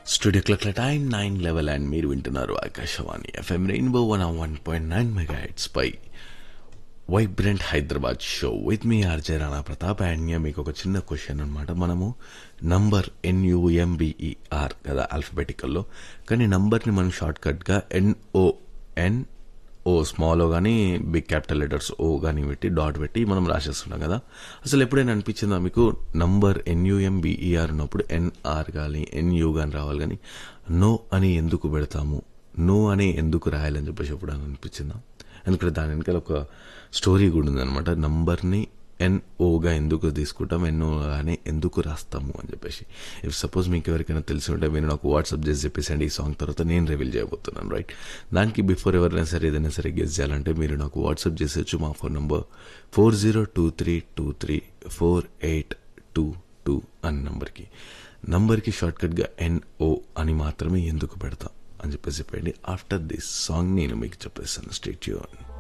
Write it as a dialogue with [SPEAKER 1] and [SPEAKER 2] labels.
[SPEAKER 1] studio clock time nine eleven and మీరు వింటున్నారు Akashvani FM rainbow one one point nine megahertz పై vibrant Hyderabad show with మీ RJ Rana Pratap and మీకు ఒక చిన్న క్వశ్చన్ అనమాట మనము నంబర్ ఎన్యుఎంబిఈఆర్ కదా ఆల్ఫబెటికల్లో కానీ నంబర్ని మనం షార్ట్ కట్గా ఎన్ఓ ఎన్ ఓ స్మాల్ ఓ కానీ బిగ్ క్యాపిటల్ లెటర్స్ ఓ కానీ పెట్టి డాట్ పెట్టి మనం రాసేస్తున్నాం కదా అసలు ఎప్పుడైనా అనిపించిందా మీకు నంబర్ ఎన్యుఎం బిఈఆర్ ఉన్నప్పుడు ఎన్ఆర్ కానీ ఎన్యూ కానీ రావాలి కానీ నో అని ఎందుకు పెడతాము నో అని ఎందుకు రాయాలని చెప్పేసి ఎప్పుడైనా అనిపించిందా ఎందుకంటే దాని వెనకాల ఒక స్టోరీ కూడా ఉందన్నమాట నంబర్ని ఎన్ఓగా ఎందుకు తీసుకుంటాం ఎన్ఓగానే ఎందుకు రాస్తాము అని చెప్పేసి ఇఫ్ సపోజ్ మీకు ఎవరికైనా తెలిసి ఉంటే మీరు నాకు వాట్సాప్ చేసి చెప్పేసండి ఈ సాంగ్ తర్వాత నేను రివీల్ చేయబోతున్నాను రైట్ దానికి బిఫోర్ ఎవరైనా సరే ఏదైనా సరే గెస్ చేయాలంటే మీరు నాకు వాట్సాప్ చేసేచ్చు మా phone number four zero two three two three four eight two two అన్న నంబర్కి నంబర్కి షార్ట్కట్గా ఎన్ఓ అని మాత్రమే ఎందుకు పెడతాం అని చెప్పేసి చెప్పండి ఆఫ్టర్ దిస్ సాంగ్ నేను మీకు చెప్పేస్తాను స్టేట్ యూన్